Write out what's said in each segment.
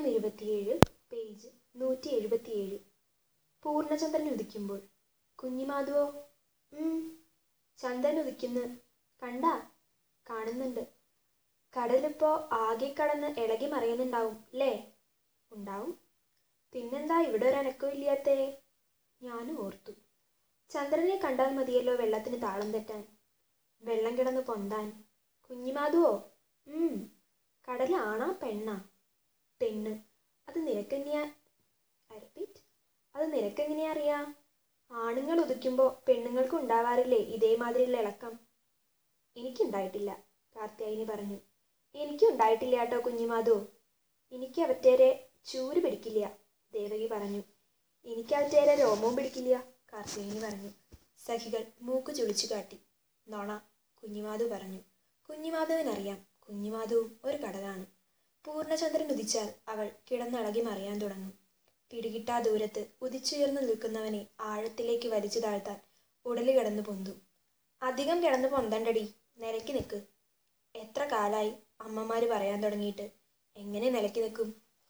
അധ്യായം ഇരുപത്തിയേഴ് പേജ് നൂറ്റി എഴുപത്തിയേഴ് പൂർണ്ണചന്ദ്രൻ ഉദിക്കുമ്പോൾ കുഞ്ഞിമാധുവോ ഉം ചന്ദ്രൻ ഉദിക്കുന്നു കണ്ടാ കാണുന്നുണ്ട് കടലിപ്പോ ആകെ കടന്ന് ഇളകി മറിയുന്നുണ്ടാവും അല്ലേ ഉണ്ടാവും പിന്നെന്താ ഇവിടെ ഒരു അനക്കവും ഇല്ലാത്തേ ഞാനും ഓർത്തു ചന്ദ്രനെ കണ്ടാൽ മതിയല്ലോ വെള്ളത്തിന് താളം തെറ്റാൻ വെള്ളം കിടന്ന് പൊന്താൻ കുഞ്ഞിമാധുവോ ഉം കടലാണാ പെണ്ണാ പെണ്ണ് അത് നിനക്കെങ്ങനെയാ റിപ്പീറ്റ് അത് നിനക്കെങ്ങനെയാ അറിയാ ആണുങ്ങൾ ഉദിക്കുമ്പോൾ പെണ്ണുങ്ങൾക്ക് ഉണ്ടാവാറില്ലേ ഇതേമാതിരിയുള്ള ഇളക്കം എനിക്കുണ്ടായിട്ടില്ല കാർത്യായനി പറഞ്ഞു എനിക്കും ഉണ്ടായിട്ടില്ല കേട്ടോ കുഞ്ഞിമാധു എനിക്ക് അവറ്റേരെ ചൂര് പിടിക്കില്ല ദേവകി പറഞ്ഞു എനിക്ക് അവറ്റേരെ രോമവും പിടിക്കില്ല കാർത്യായനി പറഞ്ഞു സഖികൾ മൂക്ക് ചുളിച്ചു കാട്ടി നോണ കുഞ്ഞിമാധു പറഞ്ഞു കുഞ്ഞിമാധുവിനറിയാം കുഞ്ഞിമാധുവും ഒരു കടലാണ് പൂർണ്ണചന്ദ്രൻ ഉദിച്ചാൽ അവൾ കിടന്നിളകി മറിയാൻ തുടങ്ങും പിടികിട്ടാ ദൂരത്ത് ഉദിച്ചുയർന്നു നിൽക്കുന്നവനെ ആഴത്തിലേക്ക് വലിച്ചു താഴ്ത്താൻ ഉടല് കിടന്നു പൊന്തും അധികം കിടന്നു പൊന്തണ്ടടി നിലയ്ക്ക് നിൽക്ക് എത്ര കാലായി അമ്മമാര് പറയാൻ തുടങ്ങിയിട്ട് എങ്ങനെ നിലയ്ക്ക് നിൽക്കും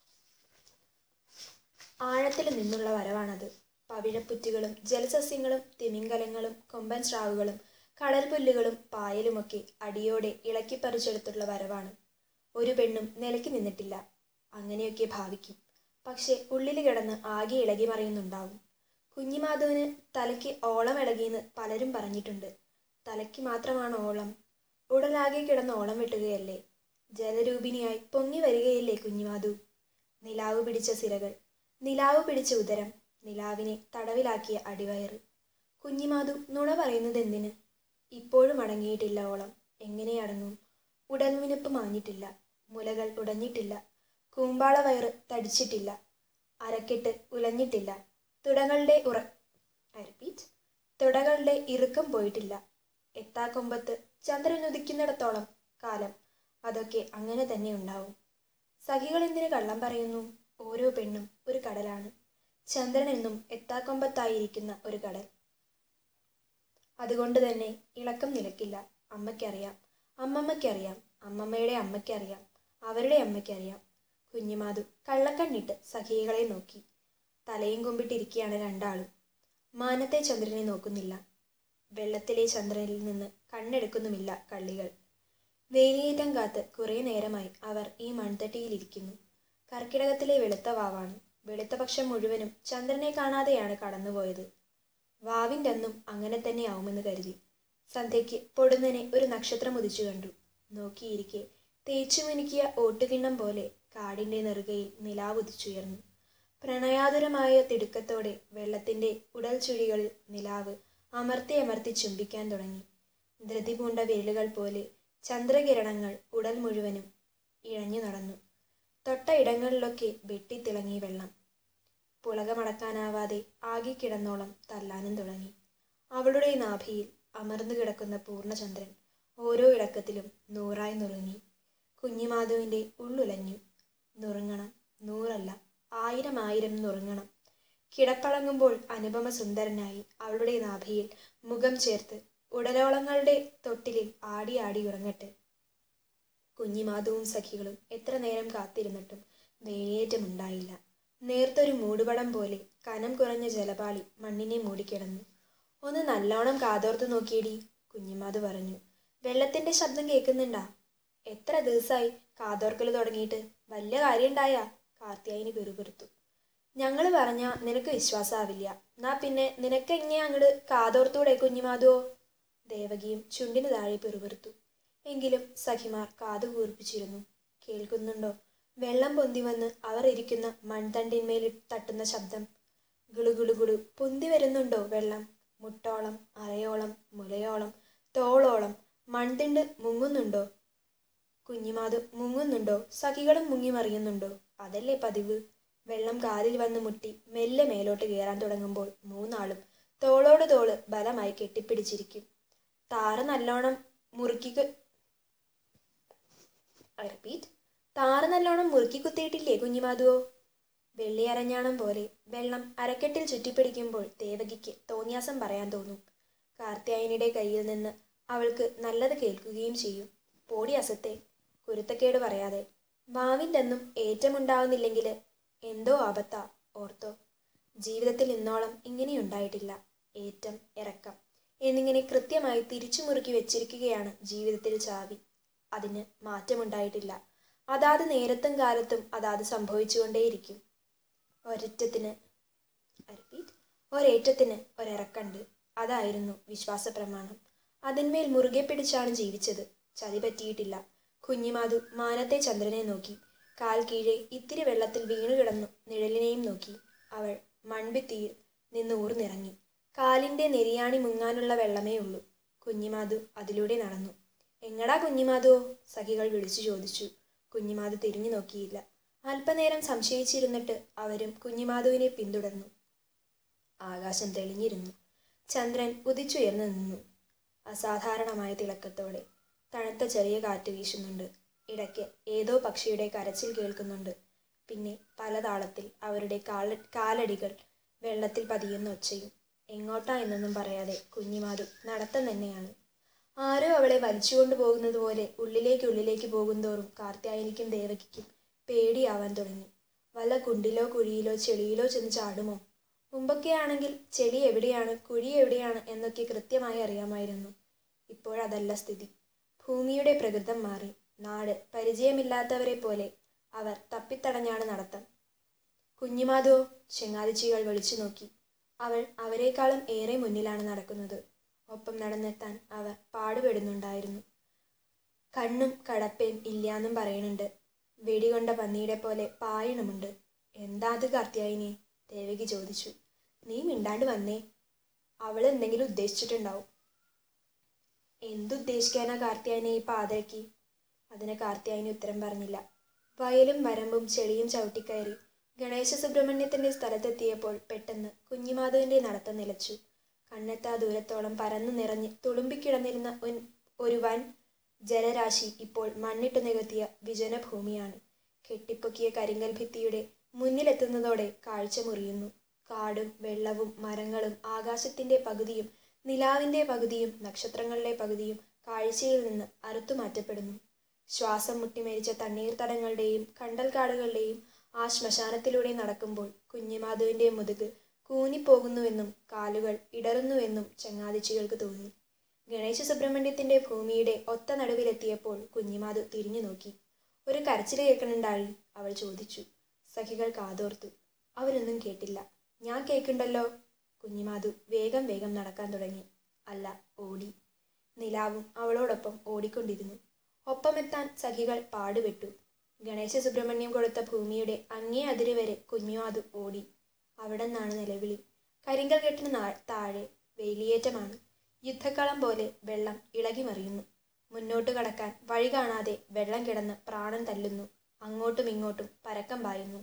ആഴത്തിൽ നിന്നുള്ള വരവാണത് പവിഴപ്പുറ്റുകളും ജലസസ്യങ്ങളും തിമിംഗലങ്ങളും കൊമ്പൻ സ്രാവുകളും കടൽ പുല്ലുകളും പായലുമൊക്കെ അടിയോടെ ഇളക്കിപ്പറിച്ചെടുത്തുള്ള വരവാണ് ഒരു പെണ്ണും നിലയ്ക്ക് നിന്നിട്ടില്ല അങ്ങനെയൊക്കെ ഭാവിക്കും പക്ഷെ ഉള്ളിൽ കിടന്ന് ആകെ ഇളകി മറിയുന്നുണ്ടാവും കുഞ്ഞിമാധുവിന് തലയ്ക്ക് ഓളം ഇളകിയെന്ന് പലരും പറഞ്ഞിട്ടുണ്ട് തലയ്ക്ക് മാത്രമാണ് ഓളം ഉടലാകെ കിടന്ന് ഓളം വെട്ടുകയല്ലേ ജലരൂപിണിയായി പൊങ്ങി വരികയല്ലേ കുഞ്ഞിമാധു നിലാവ് പിടിച്ച സിരകൾ നിലാവ് പിടിച്ച ഉദരം നിലാവിനെ തടവിലാക്കിയ അടിവയറ് കുഞ്ഞിമാധു നുണ പറയുന്നത് എന്തിന് ഇപ്പോഴും അടങ്ങിയിട്ടില്ല ഓളം എങ്ങനെ അടങ്ങും ഉടൽമിനുപ്പ് മാഞ്ഞിട്ടില്ല മുലകൾ ഉടഞ്ഞിട്ടില്ല കൂമ്പാള വയറ് തടിച്ചിട്ടില്ല അരക്കെട്ട് ഉലഞ്ഞിട്ടില്ല തുടകളുടെ ഉറ റിപ്പീറ്റ് തുടകളുടെ ഇറുക്കം പോയിട്ടില്ല എത്താക്കൊമ്പത്ത് ചന്ദ്രൻ ഉദിക്കുന്നിടത്തോളം കാലം അതൊക്കെ അങ്ങനെ തന്നെ ഉണ്ടാവും സഖികൾ എന്തിന് കള്ളം പറയുന്നു ഓരോ പെണ്ണും ഒരു കടലാണ് ചന്ദ്രൻ എന്നും എത്താക്കൊമ്പത്തായിരിക്കുന്ന ഒരു കടൽ അതുകൊണ്ട് തന്നെ ഇളക്കം നിലക്കില്ല അമ്മയ്ക്കറിയാം അമ്മമ്മയ്ക്കറിയാം അമ്മമ്മയുടെ അമ്മയ്ക്കറിയാം അവരുടെ അമ്മയ്ക്കറിയാം കുഞ്ഞുമാധു കള്ളക്കണ്ണിട്ട് സഖികളെ നോക്കി തലയും കൊമ്പിട്ടിരിക്കുകയാണ് രണ്ടാളും മാനത്തെ ചന്ദ്രനെ നോക്കുന്നില്ല വെള്ളത്തിലെ ചന്ദ്രനിൽ നിന്ന് കണ്ണെടുക്കുന്നുമില്ല കള്ളികൾ വേലിയേറ്റം കാത്ത് കുറേ നേരമായി അവർ ഈ മൺതട്ടിയിലിരിക്കുന്നു കർക്കിടകത്തിലെ വെളുത്ത വാവാണ് വെളുത്ത പക്ഷം മുഴുവനും ചന്ദ്രനെ കാണാതെയാണ് കടന്നുപോയത് വാവിൻ്റെ അന്നും അങ്ങനെ തന്നെ ആവുമെന്ന് കരുതി സന്ധ്യയ്ക്ക് പൊടുന്നനെ ഒരു നക്ഷത്രം ഉദിച്ചു കണ്ടു നോക്കിയിരിക്കെ തേച്ചു മിനുക്കിയ ഓട്ടുകിണ്ണം പോലെ കാടിൻ്റെ നെറുകയിൽ നിലാവ് ഉദിച്ചുയർന്നു പ്രണയാതുരമായ തിടുക്കത്തോടെ വെള്ളത്തിൻ്റെ ഉടൽ ചുഴികളിൽ നിലാവ് അമർത്തി അമർത്തി ചുംബിക്കാൻ തുടങ്ങി ധൃതി പൂണ്ട വിരലുകൾ പോലെ ചന്ദ്രകിരണങ്ങൾ ഉടൽ മുഴുവനും ഇഴഞ്ഞു നടന്നു തൊട്ട ഇടങ്ങളിലൊക്കെ വെട്ടിത്തിളങ്ങി വെള്ളം പുളകമടക്കാനാവാതെ ആകെ കിടന്നോളം തല്ലാനും തുടങ്ങി അവളുടെ നാഭിയിൽ അമർന്നു കിടക്കുന്ന പൂർണ്ണചന്ദ്രൻ ഓരോ ഇളക്കത്തിലും നൂറായി നുറുങ്ങി കുഞ്ഞിമാധുവിൻ്റെ ഉള്ളുലഞ്ഞു നുറുങ്ങണം നൂറല്ല ആയിരം ആയിരം നുറുങ്ങണം കിടപ്പളങ്ങുമ്പോൾ അനുപമ സുന്ദരനായി അവളുടെ നാഭിയിൽ മുഖം ചേർത്ത് ഉടലോളങ്ങളുടെ തൊട്ടിലിൽ ആടി ആടി ഉറങ്ങട്ടെ കുഞ്ഞിമാധുവും സഖികളും എത്ര നേരം കാത്തിരുന്നിട്ടും വേലിയേറ്റമുണ്ടായില്ല നേർത്തൊരു മൂടുപടം പോലെ കനം കുറഞ്ഞ ജലപാളി മണ്ണിനെ മൂടിക്കിടന്നു ഒന്ന് നല്ലോണം കാതോർത്ത് നോക്കിയടി കുഞ്ഞിമാധു പറഞ്ഞു വെള്ളത്തിന്റെ ശബ്ദം കേൾക്കുന്നുണ്ടാ എത്ര ദിവസമായി കാതോർക്കൽ തുടങ്ങിയിട്ട് വലിയ കാര്യം ഉണ്ടായാ കാർത്തിയായിനി പെറുപെറുത്തു ഞങ്ങൾ പറഞ്ഞാ നിനക്ക് വിശ്വാസമാവില്ല എന്നാ പിന്നെ നിനക്ക് എങ്ങനെ അങ്ങോട്ട് കാതോർത്തൂടെ കുഞ്ഞിമാധുവോ ദേവകിയും ചുണ്ടിന് താഴെ പെറുപെറുത്തു എങ്കിലും സഖിമാർ കാതു കൂർപ്പിച്ചിരുന്നു കേൾക്കുന്നുണ്ടോ വെള്ളം പൊന്തി വന്ന് അവർ ഇരിക്കുന്ന മൺതണ്ടിന്മേൽ തട്ടുന്ന ശബ്ദം ഗുളുഗുളുഗുളു പൊന്തി വരുന്നുണ്ടോ വെള്ളം മുട്ടോളം അരയോളം മുലയോളം തോളോളം മൺതിണ്ട് മുങ്ങുന്നുണ്ടോ കുഞ്ഞിമാത് മുങ്ങുന്നുണ്ടോ സഖികളും മുങ്ങി മറിയുന്നുണ്ടോ അതല്ലേ പതിവ് വെള്ളം കാലിൽ വന്ന് മുട്ടി മെല്ലെ മേലോട്ട് കയറാൻ തുടങ്ങുമ്പോൾ മൂന്നാളും തോളോട് തോള് ബലമായി കെട്ടിപ്പിടിച്ചിരിക്കും താറ് നല്ലോണം മുറുക്കി റിപ്പീറ്റ് താറ് നല്ലോണം മുറുക്കി കുത്തിയിട്ടില്ലേ കുഞ്ഞിമാധുവോ വെള്ളിയരഞ്ഞാണം പോലെ വെള്ളം അരക്കെട്ടിൽ ചുറ്റിപ്പിടിക്കുമ്പോൾ ദേവകിക്ക് തോന്നിയാസം പറയാൻ തോന്നും കാർത്യായനിയുടെ കയ്യിൽ നിന്ന് അവൾക്ക് നല്ലത് കേൾക്കുകയും ചെയ്യും പോടി അസത്തെ കുരുത്തക്കേട് പറയാതെ വാവില്ലെന്നും ഏറ്റമുണ്ടാവുന്നില്ലെങ്കിൽ എന്തോ ആപത്താ ഓർത്തോ ജീവിതത്തിൽ ഇന്നോളം ഇങ്ങനെയുണ്ടായിട്ടില്ല ഏറ്റം ഇറക്കം എന്നിങ്ങനെ കൃത്യമായി തിരിച്ചു മുറുക്കി വെച്ചിരിക്കുകയാണ് ജീവിതത്തിൽ ചാവി അതിന് മാറ്റമുണ്ടായിട്ടില്ല അതാത് നേരത്തും കാലത്തും അതാത് സംഭവിച്ചുകൊണ്ടേയിരിക്കും ഒരറ്റത്തിന് റിപ്പീറ്റ് ഒരേറ്റത്തിന് ഒരിറക്കണ്ട് അതായിരുന്നു വിശ്വാസ പ്രമാണം അതിന്മേൽ മുറുകെ പിടിച്ചാണ് ജീവിച്ചത് ചതി പറ്റിയിട്ടില്ല കുഞ്ഞിമാതു മാനത്തെ ചന്ദ്രനെ നോക്കി കാൽ കീഴെ ഇത്തിരി വെള്ളത്തിൽ വീണുകിടന്നു നിഴലിനെയും നോക്കി അവൾ മൺഭിത്തിയിൽ നിന്ന് ഊർന്നിറങ്ങി കാലിന്റെ നെരിയാണി മുങ്ങാനുള്ള വെള്ളമേ ഉള്ളൂ കുഞ്ഞിമാതു അതിലൂടെ നടന്നു എങ്ങടാ കുഞ്ഞിമാതുവോ സഖികൾ വിളിച്ചു ചോദിച്ചു കുഞ്ഞിമാതു തിരിഞ്ഞു നോക്കിയില്ല അല്പനേരം സംശയിച്ചിരുന്നിട്ട് അവരും കുഞ്ഞിമാതുവിനെ പിന്തുടർന്നു ആകാശം തെളിഞ്ഞിരുന്നു ചന്ദ്രൻ ഉദിച്ചുയർന്നു നിന്നു അസാധാരണമായ തിളക്കത്തോടെ തണുത്ത ചെറിയ കാറ്റ് വീശുന്നുണ്ട് ഇടയ്ക്ക് ഏതോ പക്ഷിയുടെ കരച്ചിൽ കേൾക്കുന്നുണ്ട് പിന്നെ പല താളത്തിൽ അവരുടെ കാല കാലടികൾ വെള്ളത്തിൽ പതിയുന്ന ഒച്ചയും എങ്ങോട്ടാ എന്നൊന്നും പറയാതെ കുഞ്ഞിമാതു നടത്തം തന്നെയാണ് ആരോ അവളെ വലിച്ചുകൊണ്ടു പോകുന്നത് പോലെ ഉള്ളിലേക്ക് ഉള്ളിലേക്ക് പോകുന്തോറും കാർത്യായനിക്കും ദേവകിക്കും പേടിയാവാൻ തുടങ്ങി വല്ല കുണ്ടിലോ കുഴിയിലോ ചെളിയിലോ ചെന്ന് ചാടുമോ മുമ്പൊക്കെയാണെങ്കിൽ ചെളി എവിടെയാണ് കുഴി എവിടെയാണ് എന്നൊക്കെ കൃത്യമായി അറിയാമായിരുന്നു ഇപ്പോഴതല്ല സ്ഥിതി ഭൂമിയുടെ പ്രകൃതം മാറി നാട് പരിചയമില്ലാത്തവരെ പോലെ അവർ തപ്പിത്തടഞ്ഞാണ് നടത്തം കുഞ്ഞിമാധവോ ചെങ്ങാതിച്ചികൾ വിളിച്ചു നോക്കി അവൾ അവരെക്കാളും ഏറെ മുന്നിലാണ് നടക്കുന്നത് ഒപ്പം നടന്നെത്താൻ അവർ പാടുപെടുന്നുണ്ടായിരുന്നു കണ്ണും കടപ്പയും ഇല്ലാന്നും പറയുന്നുണ്ട് വെടികൊണ്ട പന്നിയുടെ പോലെ പായണമുണ്ട് എന്താ അത് കാർത്യായിനി ദേവകി ചോദിച്ചു നീ മിണ്ടാണ്ട് വന്നേ അവൾ എന്തെങ്കിലും ഉദ്ദേശിച്ചിട്ടുണ്ടാവും എന്തുദ്ദേശിക്കാനാ കാർത്യായനെ ഈ പാതയ്ക്ക് അതിന് കാർത്യായനി ഉത്തരം പറഞ്ഞില്ല വയലും വരമ്പും ചെളിയും ചവിട്ടിക്കയറി ഗണേശ സുബ്രഹ്മണ്യത്തിന്റെ സ്ഥലത്തെത്തിയപ്പോൾ പെട്ടെന്ന് കുഞ്ഞിമാധവന്റെ നടത്തം നിലച്ചു കണ്ണെത്താ ദൂരത്തോളം പരന്നു നിറഞ്ഞ് തുളുമ്പിക്കിടന്നിരുന്ന ഒരു ഒരു വൻ ജലരാശി ഇപ്പോൾ മണ്ണിട്ട് നികത്തിയ വിജനഭൂമിയാണ് കെട്ടിപ്പൊക്കിയ കരിങ്കൽ ഭിത്തിയുടെ മുന്നിലെത്തുന്നതോടെ കാഴ്ച മുറിയുന്നു കാടും വെള്ളവും മരങ്ങളും ആകാശത്തിന്റെ പകുതിയും നിലാവിന്റെ പകുതിയും നക്ഷത്രങ്ങളിലെ പകുതിയും കാഴ്ചയിൽ നിന്ന് അറുത്തുമാറ്റപ്പെടുന്നു ശ്വാസം മുട്ടിമരിച്ച തണ്ണീർത്തടങ്ങളുടെയും കണ്ടൽക്കാടുകളുടെയും ആ ശ്മശാനത്തിലൂടെ നടക്കുമ്പോൾ കുഞ്ഞിമാധുവിന്റെ മുതുക് കൂനിപ്പോകുന്നുവെന്നും കാലുകൾ ഇടറുന്നുവെന്നും ചങ്ങാതിച്ചികൾക്ക് തോന്നി ഗണേശ സുബ്രഹ്മണ്യത്തിന്റെ ഭൂമിയുടെ ഒത്ത നടുവിലെത്തിയപ്പോൾ കുഞ്ഞിമാധു തിരിഞ്ഞു നോക്കി ഒരു കരച്ചിൽ കേൾക്കണുണ്ടായി അവൾ ചോദിച്ചു സഖികൾ കാതോർത്തു അവരൊന്നും കേട്ടില്ല ഞാൻ കേൾക്കുണ്ടല്ലോ കുഞ്ഞിമാധു വേഗം വേഗം നടക്കാൻ തുടങ്ങി അല്ല ഓടി നിലാവും അവളോടൊപ്പം ഓടിക്കൊണ്ടിരുന്നു ഒപ്പമെത്താൻ സഖികൾ പാടുപെട്ടു ഗണേശ സുബ്രഹ്മണ്യം കൊടുത്ത ഭൂമിയുടെ അങ്ങേ അതിര് വരെ കുഞ്ഞിമാധു ഓടി അവിടെ നിന്നാണ് നിലവിളി കരിങ്കൽ കെട്ടിന് നാ- താഴെ വേലിയേറ്റമാണ് യുദ്ധക്കളം പോലെ വെള്ളം ഇളകി മറിയുന്നു മുന്നോട്ട് കടക്കാൻ വഴി കാണാതെ വെള്ളം കിടന്ന് പ്രാണൻ തല്ലുന്നു അങ്ങോട്ടും ഇങ്ങോട്ടും പരക്കം പായുന്നു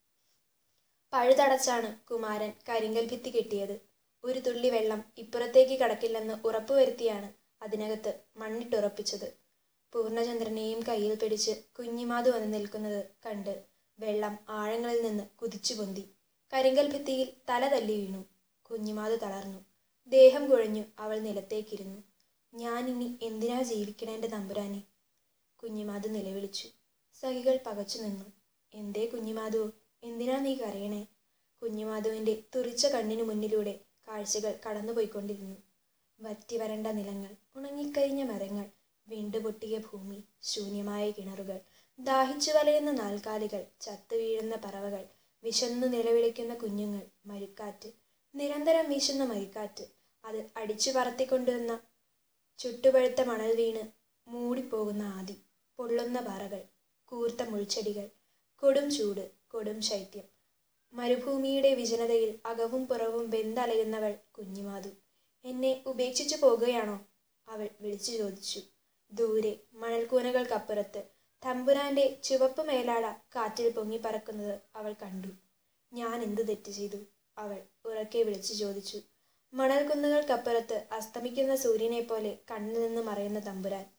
പഴുതടച്ചാണ് കുമാരൻ കരിങ്കൽ ഭിത്തി കെട്ടിയത് ഒരു തുള്ളി വെള്ളം ഇപ്പുറത്തേക്ക് കടക്കില്ലെന്ന് ഉറപ്പുവരുത്തിയാണ് അതിനകത്ത് മണ്ണിട്ടുറപ്പിച്ചത് പൂർണ്ണചന്ദ്രനെയും കയ്യിൽ പിടിച്ച് കുഞ്ഞിമാതു വന്ന് നിൽക്കുന്നത് കണ്ട് വെള്ളം ആഴങ്ങളിൽ നിന്ന് കുതിച്ചു പൊന്തി കരിങ്കൽ ഭിത്തിയിൽ തല തല്ലി വീണു കുഞ്ഞിമാതു തളർന്നു ദേഹം കുഴഞ്ഞു അവൾ നിലത്തേക്കിരുന്നു ഞാൻ ഇനി എന്തിനാ ജീവിക്കണേൻ്റെ തമ്പുരാനെ കുഞ്ഞിമാതു നിലവിളിച്ചു സഖികൾ പകച്ചു നിന്നു എന്തേ കുഞ്ഞിമാധു എന്തിനാ നീ കരയണേ കുഞ്ഞിമാധുവിൻ്റെ തുറിച്ച കണ്ണിനു മുന്നിലൂടെ കാഴ്ചകൾ കടന്നുപോയിക്കൊണ്ടിരുന്നു വറ്റി വരണ്ട നിലങ്ങൾ ഉണങ്ങിക്കഴിഞ്ഞ മരങ്ങൾ വീണ്ടുപൊട്ടിയ ഭൂമി ശൂന്യമായ കിണറുകൾ ദാഹിച്ചു വലയുന്ന നാൽക്കാലികൾ ചത്തു വീഴുന്ന പറവകൾ വിശന്നു നിലവിളിക്കുന്ന കുഞ്ഞുങ്ങൾ മരുക്കാറ്റ് നിരന്തരം വീശുന്ന മരുക്കാറ്റ് അത് അടിച്ചു പറത്തിക്കൊണ്ടുവന്ന ചുട്ടുപഴുത്ത മണൽ വീണ് മൂടിപ്പോകുന്ന ആദി പൊള്ളുന്ന പാറകൾ കൂർത്ത മുൾച്ചെടികൾ കൊടും ചൂട് കൊടും ശൈത്യം മരുഭൂമിയുടെ വിജനതയിൽ അകവും പുറവും വെന്തലയുന്നവൾ കുഞ്ഞിമാതു എന്നെ ഉപേക്ഷിച്ചു പോകുകയാണോ അവൾ വിളിച്ചു ചോദിച്ചു ദൂരെ മണൽക്കൂനകൾക്കപ്പുറത്ത് തമ്പുരാന്റെ ചുവപ്പ് മേലാട കാറ്റിൽ പൊങ്ങി പറക്കുന്നത് അവൾ കണ്ടു ഞാൻ എന്ത് തെറ്റ് ചെയ്തു അവൾ ഉറക്കെ വിളിച്ചു ചോദിച്ചു മണൽക്കുന്നുകൾക്കപ്പുറത്ത് അസ്തമിക്കുന്ന സൂര്യനെ പോലെ കണ്ണിൽ നിന്ന് മറയുന്ന തമ്പുരാൻ